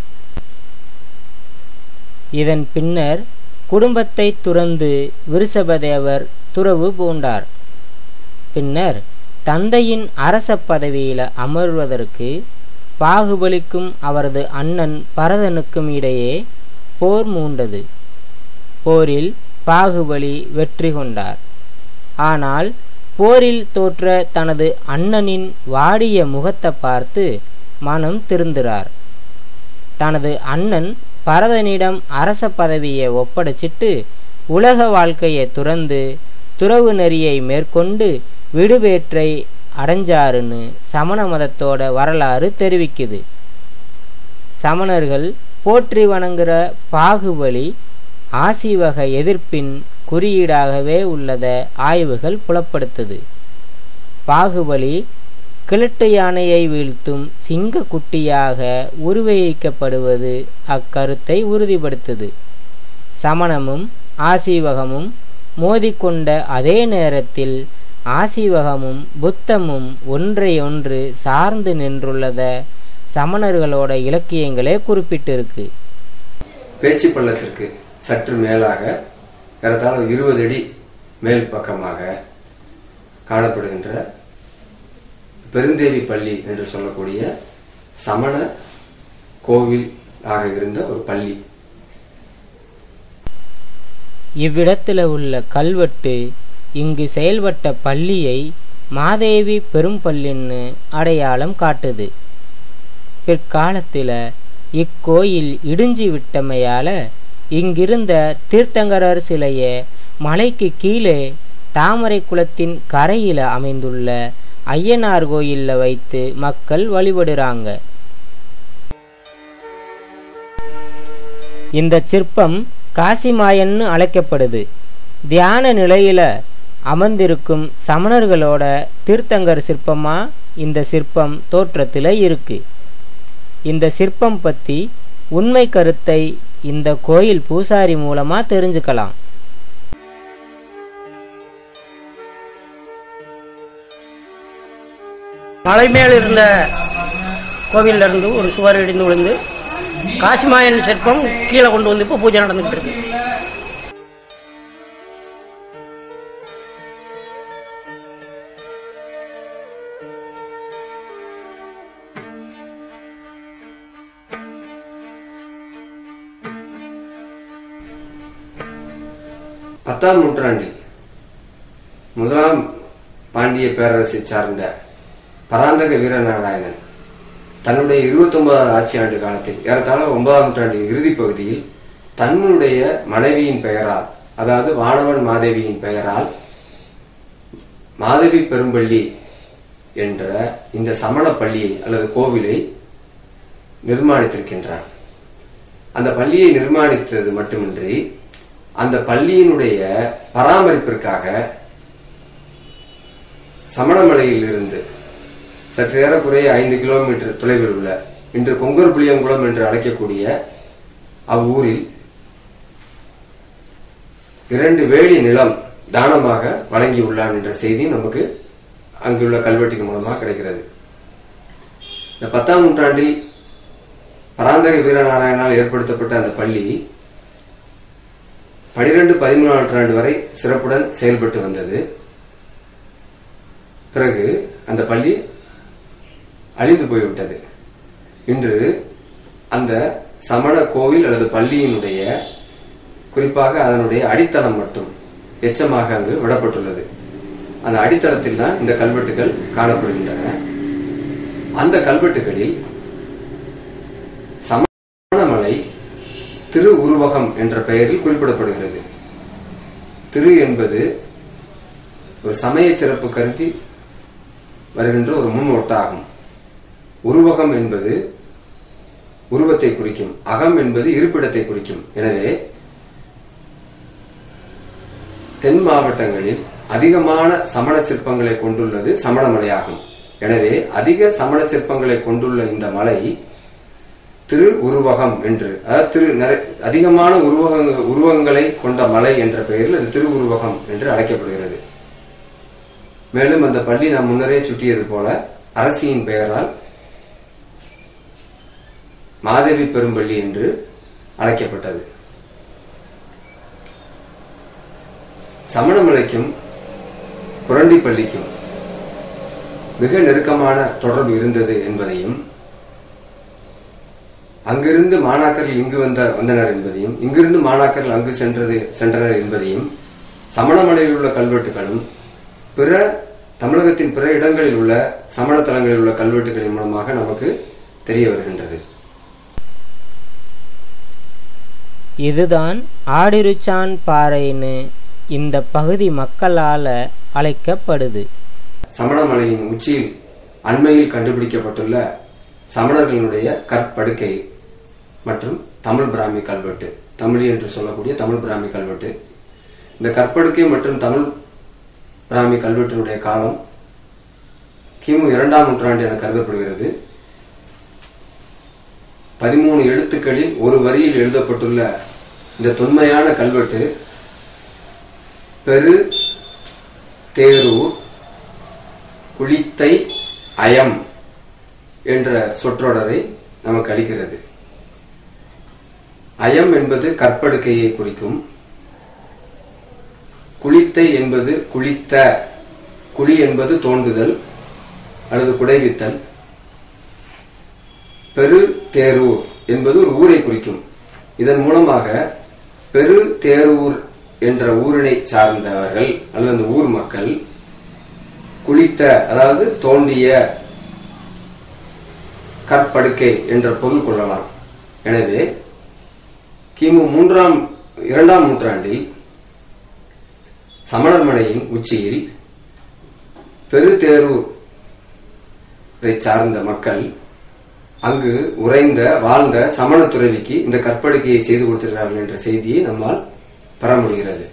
இதன் பின்னர் குடும்பத்தை துறந்து விருஷபதேவர் துறவு பூண்டார் பின்னர் தந்தையின் அரச பதவியில அமர்வதற்கு பாகுபலிக்கும் அவரது அண்ணன் பரதனுக்கும் இடையே போர் மூண்டது போரில் பாகுபலி வெற்றி கொண்டார் ஆனால் போரில் தோற்ற தனது அண்ணனின் வாடிய முகத்தை பார்த்து மனம் திருந்துறார் தனது அண்ணன் பரதனிடம் அரச பதவியை ஒப்படைச்சிட்டு உலக வாழ்க்கையை துறந்து துறவு நெறியை மேற்கொண்டு விடுவேற்றை அடைஞ்சாருன்னு சமண மதத்தோட வரலாறு தெரிவிக்குது சமணர்கள் போற்றி வணங்குற பாகுபலி ஆசிவக எதிர்ப்பின் குறியீடாகவே உள்ளத ஆய்வுகள் புலப்படுத்துது பாகுபலி கிழட்டு யானையை வீழ்த்தும் சிங்க குட்டியாக உருவகிக்கப்படுவது அக்கருத்தை உறுதிப்படுத்துது சமணமும் ஆசீவகமும் மோதிக்கொண்ட அதே நேரத்தில் ஆசீவகமும் புத்தமும் ஒன்றையொன்று சார்ந்து நின்றுள்ளத சமணர்களோட இலக்கியங்களே குறிப்பிட்டிருக்கு பேச்சு பள்ளத்திற்கு சற்று மேலாக ஏறத்தாழ இருபது அடி மேல் பக்கமாக காணப்படுகின்ற பெருந்தேவி பள்ளி என்று சொல்லக்கூடிய சமண கோவில் ஆக இருந்த ஒரு பள்ளி இவ்விடத்தில் உள்ள கல்வெட்டு இங்கு செயல்பட்ட பள்ளியை மாதேவி பெரும்பள்ளின்னு அடையாளம் காட்டுது பிற்காலத்தில் இக்கோயில் இடிஞ்சு விட்டமையால இங்கிருந்த தீர்த்தங்கரர் சிலையை மலைக்கு கீழே தாமரை குளத்தின் கரையில் அமைந்துள்ள ஐயனார் கோயிலில் வைத்து மக்கள் வழிபடுறாங்க இந்த சிற்பம் காசிமாயன்னு அழைக்கப்படுது தியான நிலையில அமர்ந்திருக்கும் சமணர்களோட தீர்த்தங்கர் சிற்பமா இந்த சிற்பம் தோற்றத்தில் இருக்கு இந்த சிற்பம் பற்றி உண்மை கருத்தை இந்த கோயில் பூசாரி மூலமா தெரிஞ்சுக்கலாம் மலை மேல் இருந்த கோவில்ல இருந்து ஒரு சுவர் இடிந்து விழுந்து காசிமாயன் சிற்பம் கீழே கொண்டு வந்து இப்போ பூஜை நடந்துகிட்டு இருக்கு பத்தாம் நூற்றாண்டில் முதலாம் பாண்டிய பேரரசை சார்ந்த பராந்தக வீரநாராயணன் தன்னுடைய இருபத்தி ஒன்பதாவது ஆட்சி ஆண்டு காலத்தில் ஏறத்தாழ ஒன்பதாம் நூற்றாண்டின் இறுதிப் பகுதியில் தன்னுடைய மனைவியின் பெயரால் அதாவது வானவன் மாதேவியின் பெயரால் மாதவி பெரும்பள்ளி என்ற இந்த சமண பள்ளியை அல்லது கோவிலை நிர்மாணித்திருக்கின்றார் அந்த பள்ளியை நிர்மாணித்தது மட்டுமின்றி அந்த பள்ளியினுடைய பராமரிப்பிற்காக சமணமலையில் இருந்து சற்று ஏறக்குறைய ஐந்து கிலோமீட்டர் தொலைவில் உள்ள இன்று கொங்கர் புளியங்குளம் என்று அழைக்கக்கூடிய அவ்வூரில் இரண்டு வேலி நிலம் தானமாக வழங்கியுள்ளான் என்ற செய்தி நமக்கு அங்குள்ள கல்வெட்டின் மூலமாக கிடைக்கிறது இந்த பத்தாம் நூற்றாண்டில் பராந்தக வீரநாராயணால் ஏற்படுத்தப்பட்ட அந்த பள்ளி பனிரெண்டு பதிமூணாம் நூற்றாண்டு வரை சிறப்புடன் செயல்பட்டு வந்தது பிறகு அந்த பள்ளி அழிந்து போய்விட்டது இன்று அந்த சமண கோவில் அல்லது பள்ளியினுடைய குறிப்பாக அதனுடைய அடித்தளம் மட்டும் எச்சமாக அங்கு விடப்பட்டுள்ளது அந்த அடித்தளத்தில் தான் இந்த கல்வெட்டுகள் காணப்படுகின்றன அந்த கல்வெட்டுகளில் சமணமலை திரு உருவகம் என்ற பெயரில் குறிப்பிடப்படுகிறது திரு என்பது ஒரு சமய சிறப்பு கருதி வருகின்ற ஒரு முன்னோட்டாகும் உருவகம் என்பது உருவத்தை குறிக்கும் அகம் என்பது இருப்பிடத்தை குறிக்கும் எனவே தென் மாவட்டங்களில் அதிகமான சமண சிற்பங்களை கொண்டுள்ளது சமணமலையாகும் எனவே அதிக சமண சிற்பங்களை கொண்டுள்ள இந்த மலை திரு உருவகம் என்று அதாவது திரு நிறை- அதிகமான உருவகங்க உருவங்களை கொண்ட மலை என்ற பெயரில் அது திரு உருவகம் என்று அழைக்கப்படுகிறது மேலும் அந்த பள்ளி நாம் முன்னரே சுட்டியது போல அரசியின் பெயரால் மாதவி பெரும்பள்ளி என்று அழைக்கப்பட்டது சமணமலைக்கும் குரண்டிப்பள்ளிக்கும் மிக நெருக்கமான தொடர்பு இருந்தது என்பதையும் அங்கிருந்து மாணாக்கர்கள் இங்கு வந்த வந்தனர் என்பதையும் இங்கிருந்து மாணாக்கர்கள் அங்கு சென்றது சென்றனர் என்பதையும் சமணமலையில் உள்ள கல்வெட்டுகளும் பிற தமிழகத்தின் பிற இடங்களில் உள்ள சமண தலங்களில் உள்ள கல்வெட்டுகளின் மூலமாக நமக்கு தெரிய வருகின்றது இதுதான் ஆடிருச்சான் பாறைன்னு இந்த பகுதி மக்களால் அழைக்கப்படுது சமணமலையின் உச்சியில் அண்மையில் கண்டுபிடிக்கப்பட்டுள்ள சமணர்களுடைய கற்படுக்கை மற்றும் தமிழ் பிராமி கல்வெட்டு தமிழ் என்று சொல்லக்கூடிய தமிழ் பிராமி கல்வெட்டு இந்த கற்படுக்கை மற்றும் தமிழ் பிராமி கல்வெட்டினுடைய காலம் கிமு இரண்டாம் நூற்றாண்டு என கருதப்படுகிறது பதிமூணு எழுத்துக்களில் ஒரு வரியில் எழுதப்பட்டுள்ள இந்த தொன்மையான கல்வெட்டு பெரு தேரூர் குளித்தை அயம் என்ற சொற்றொடரை நமக்கு அளிக்கிறது அயம் என்பது கற்படுக்கையை குறிக்கும் குளித்தை என்பது குளித்த குழி என்பது தோண்டுதல் அல்லது குடைவித்தல் பெரு தேரூர் என்பது ஒரு ஊரை குறிக்கும் இதன் மூலமாக பெரு தேரூர் என்ற ஊரினை சார்ந்தவர்கள் அல்லது அந்த ஊர் மக்கள் குளித்த அதாவது தோண்டிய கற்படுக்கை என்ற பொருள் கொள்ளலாம் எனவே கிமு மூன்றாம் இரண்டாம் நூற்றாண்டில் சமணர் மலையின் உச்சியில் பெருதேரூரை சார்ந்த மக்கள் அங்கு உறைந்த வாழ்ந்த சமண துறவிக்கு இந்த கற்படுக்கையை செய்து கொடுத்திருக்கிறார்கள் என்ற செய்தியை நம்மால் பெற முடிகிறது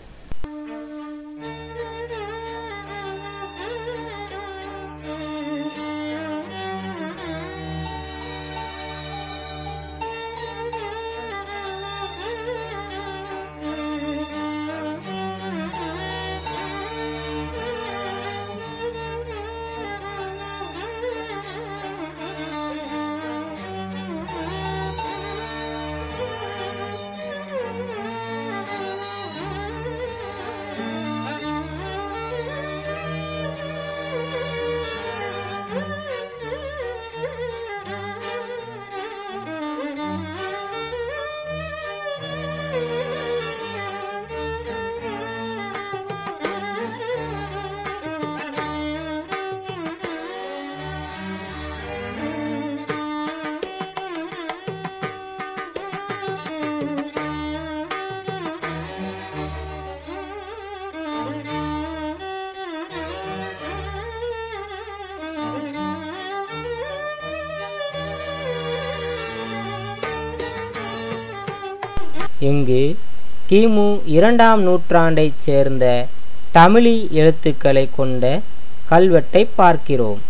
இங்கு கிமு இரண்டாம் நூற்றாண்டைச் சேர்ந்த தமிழி எழுத்துக்களை கொண்ட கல்வெட்டை பார்க்கிறோம்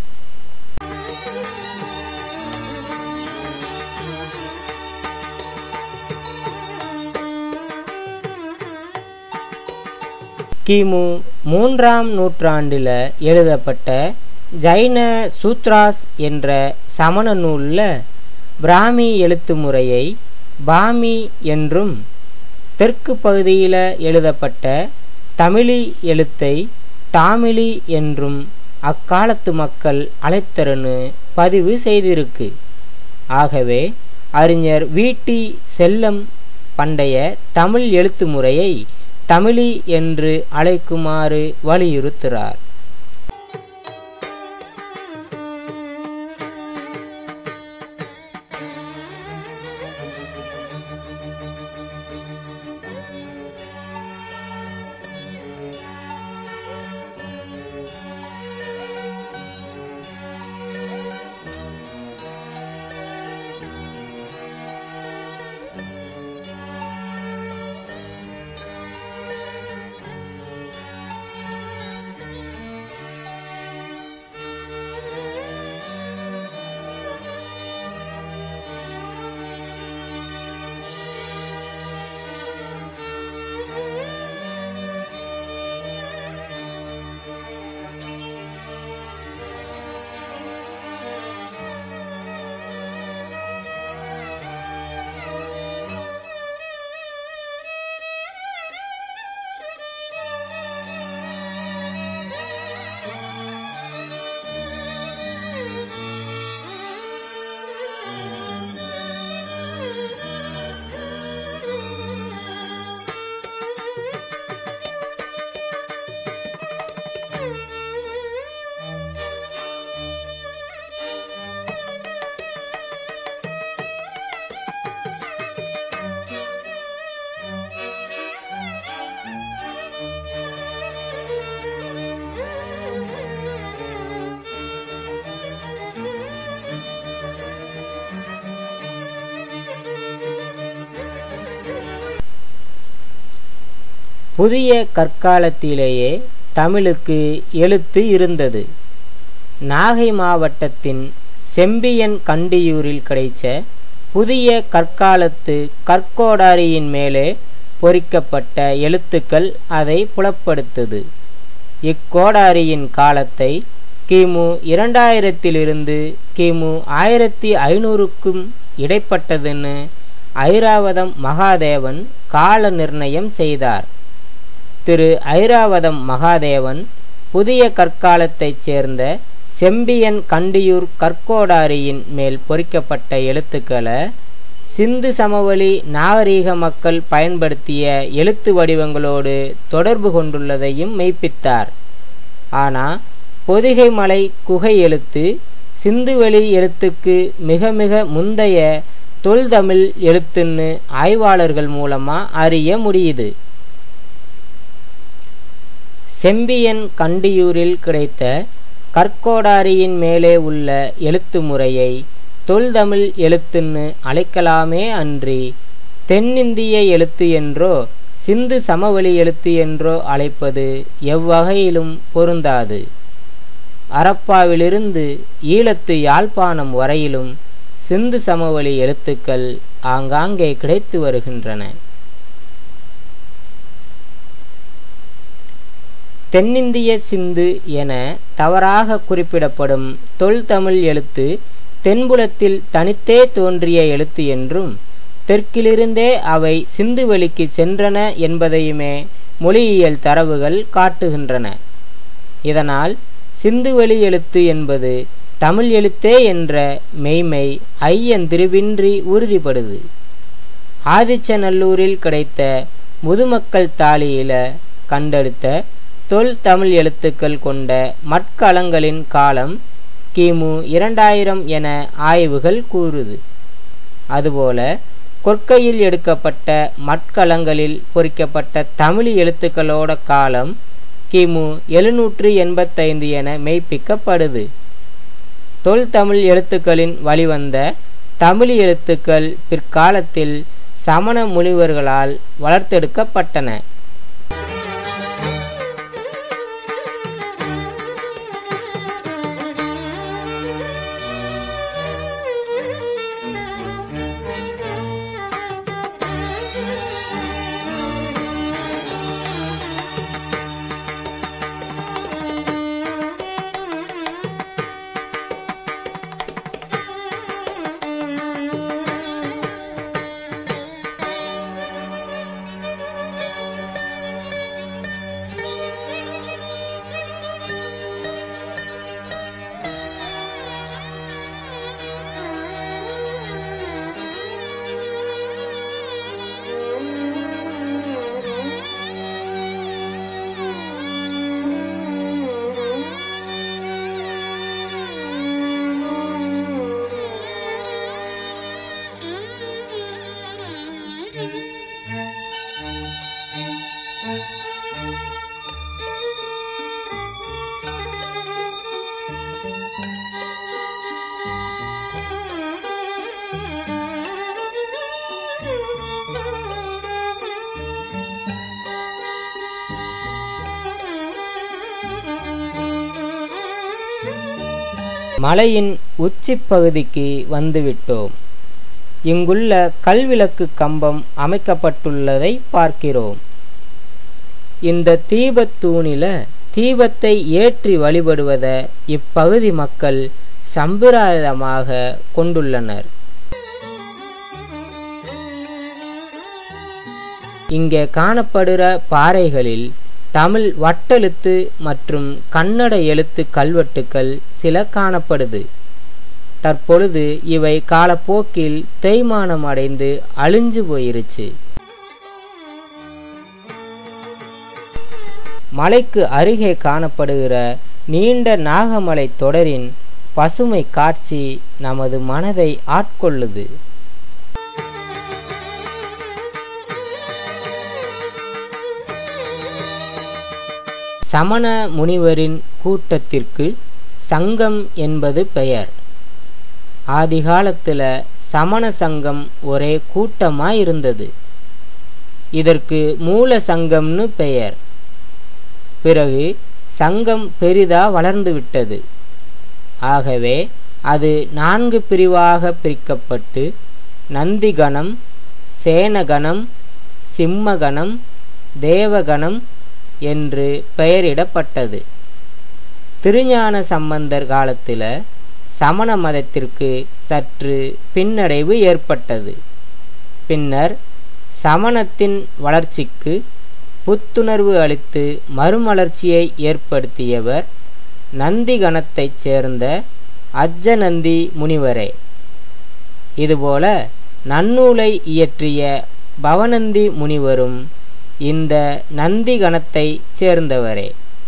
கிமு மூன்றாம் நூற்றாண்டில் எழுதப்பட்ட ஜைன சூத்ராஸ் என்ற சமண நூலில் பிராமி எழுத்து முறையை பாமி என்றும் தெற்கு பகுதியில் எழுதப்பட்ட தமிழி எழுத்தை டாமிலி என்றும் அக்காலத்து மக்கள் அழைத்தருன்னு பதிவு செய்திருக்கு ஆகவே அறிஞர் வீட்டி செல்லம் பண்டைய தமிழ் எழுத்து முறையை தமிழி என்று அழைக்குமாறு வலியுறுத்துகிறார் புதிய கற்காலத்திலேயே தமிழுக்கு எழுத்து இருந்தது நாகை மாவட்டத்தின் செம்பியன் கண்டியூரில் கிடைச்ச புதிய கற்காலத்து கற்கோடாரியின் மேலே பொறிக்கப்பட்ட எழுத்துக்கள் அதை புலப்படுத்துது இக்கோடாரியின் காலத்தை கிமு இரண்டாயிரத்திலிருந்து கிமு ஆயிரத்தி ஐநூறுக்கும் இடைப்பட்டதுன்னு ஐராவதம் மகாதேவன் கால நிர்ணயம் செய்தார் திரு ஐராவதம் மகாதேவன் புதிய கற்காலத்தைச் சேர்ந்த செம்பியன் கண்டியூர் கற்கோடாரியின் மேல் பொறிக்கப்பட்ட எழுத்துக்களை சிந்து சமவெளி நாகரீக மக்கள் பயன்படுத்திய எழுத்து வடிவங்களோடு தொடர்பு கொண்டுள்ளதையும் மெய்ப்பித்தார் ஆனால் பொதிகை மலை குகை எழுத்து சிந்துவெளி எழுத்துக்கு மிக மிக முந்தைய தொல்தமிழ் எழுத்துன்னு ஆய்வாளர்கள் மூலமா அறிய முடியுது செம்பியன் கண்டியூரில் கிடைத்த கற்கோடாரியின் மேலே உள்ள எழுத்து முறையை தொல்தமிழ் எழுத்துன்னு அழைக்கலாமே அன்றி தென்னிந்திய எழுத்து என்றோ சிந்து சமவெளி எழுத்து என்றோ அழைப்பது எவ்வகையிலும் பொருந்தாது அரப்பாவிலிருந்து ஈழத்து யாழ்ப்பாணம் வரையிலும் சிந்து சமவெளி எழுத்துக்கள் ஆங்காங்கே கிடைத்து வருகின்றன தென்னிந்திய சிந்து என தவறாக குறிப்பிடப்படும் தொல்தமிழ் எழுத்து தென்புலத்தில் தனித்தே தோன்றிய எழுத்து என்றும் தெற்கிலிருந்தே அவை சிந்துவெளிக்கு சென்றன என்பதையுமே மொழியியல் தரவுகள் காட்டுகின்றன இதனால் சிந்துவெளி எழுத்து என்பது தமிழ் எழுத்தே என்ற மெய்மை ஐயந்திருவின்றி உறுதிப்படுது ஆதிச்சநல்லூரில் கிடைத்த முதுமக்கள் தாளியில கண்டெடுத்த தொல் தமிழ் எழுத்துக்கள் கொண்ட மட்கலங்களின் காலம் கிமு இரண்டாயிரம் என ஆய்வுகள் கூறுது அதுபோல கொற்கையில் எடுக்கப்பட்ட மட்கலங்களில் பொறிக்கப்பட்ட தமிழ் எழுத்துக்களோட காலம் கிமு எழுநூற்று எண்பத்தைந்து என மெய்ப்பிக்கப்படுது தொல் தமிழ் எழுத்துக்களின் வழிவந்த தமிழ் எழுத்துக்கள் பிற்காலத்தில் சமண முனிவர்களால் வளர்த்தெடுக்கப்பட்டன மலையின் உச்சிப் பகுதிக்கு வந்துவிட்டோம் இங்குள்ள கல்விளக்கு கம்பம் அமைக்கப்பட்டுள்ளதை பார்க்கிறோம் இந்த தீபத்தூணில தீபத்தை ஏற்றி வழிபடுவத இப்பகுதி மக்கள் சம்பிரதாயமாக கொண்டுள்ளனர் இங்கே காணப்படுகிற பாறைகளில் தமிழ் வட்டெழுத்து மற்றும் கன்னட எழுத்து கல்வெட்டுக்கள் சில காணப்படுது தற்பொழுது இவை காலப்போக்கில் தேய்மானம் அடைந்து அழிஞ்சு போயிருச்சு மலைக்கு அருகே காணப்படுகிற நீண்ட நாகமலை தொடரின் பசுமை காட்சி நமது மனதை ஆட்கொள்ளுது சமண முனிவரின் கூட்டத்திற்கு சங்கம் என்பது பெயர் ஆதிகாலத்தில் சமண சங்கம் ஒரே கூட்டமாய் இருந்தது இதற்கு மூல சங்கம்னு பெயர் பிறகு சங்கம் பெரிதா வளர்ந்து விட்டது ஆகவே அது நான்கு பிரிவாக பிரிக்கப்பட்டு நந்திகணம் சேனகணம் சிம்மகணம் தேவகணம் என்று பெயரிடப்பட்டது திருஞான சம்பந்தர் காலத்தில் சமண மதத்திற்கு சற்று பின்னடைவு ஏற்பட்டது பின்னர் சமணத்தின் வளர்ச்சிக்கு புத்துணர்வு அளித்து மறுமலர்ச்சியை ஏற்படுத்தியவர் நந்தி கணத்தைச் சேர்ந்த அஜ்ஜநந்தி முனிவரே இதுபோல நன்னூலை இயற்றிய பவநந்தி முனிவரும் இந்த நந்தி கணத்தைச் சேர்ந்தவரே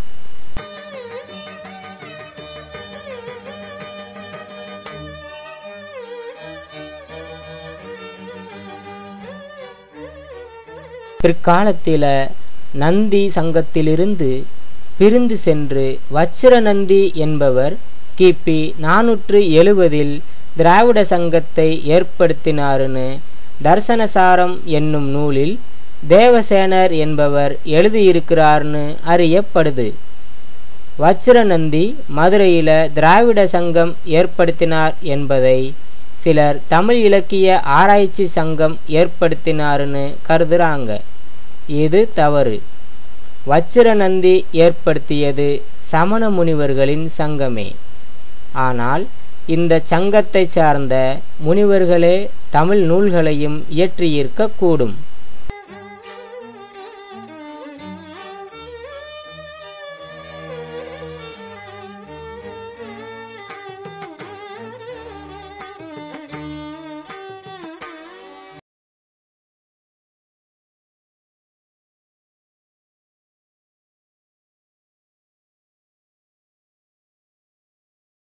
பிற்காலத்தில நந்தி சங்கத்திலிருந்து பிரிந்து சென்று வச்சிரநந்தி என்பவர் கிபி நானூற்று எழுவதில் திராவிட சங்கத்தை ஏற்படுத்தினாருன்னு தர்சனசாரம் என்னும் நூலில் தேவசேனர் என்பவர் எழுதியிருக்கிறார்னு அறியப்படுது வச்சிரநந்தி மதுரையில திராவிட சங்கம் ஏற்படுத்தினார் என்பதை சிலர் தமிழ் இலக்கிய ஆராய்ச்சி சங்கம் ஏற்படுத்தினாருன்னு கருதுறாங்க இது தவறு வச்சிரநந்தி ஏற்படுத்தியது சமண முனிவர்களின் சங்கமே ஆனால் இந்த சங்கத்தை சார்ந்த முனிவர்களே தமிழ் நூல்களையும் இயற்றியிருக்க கூடும்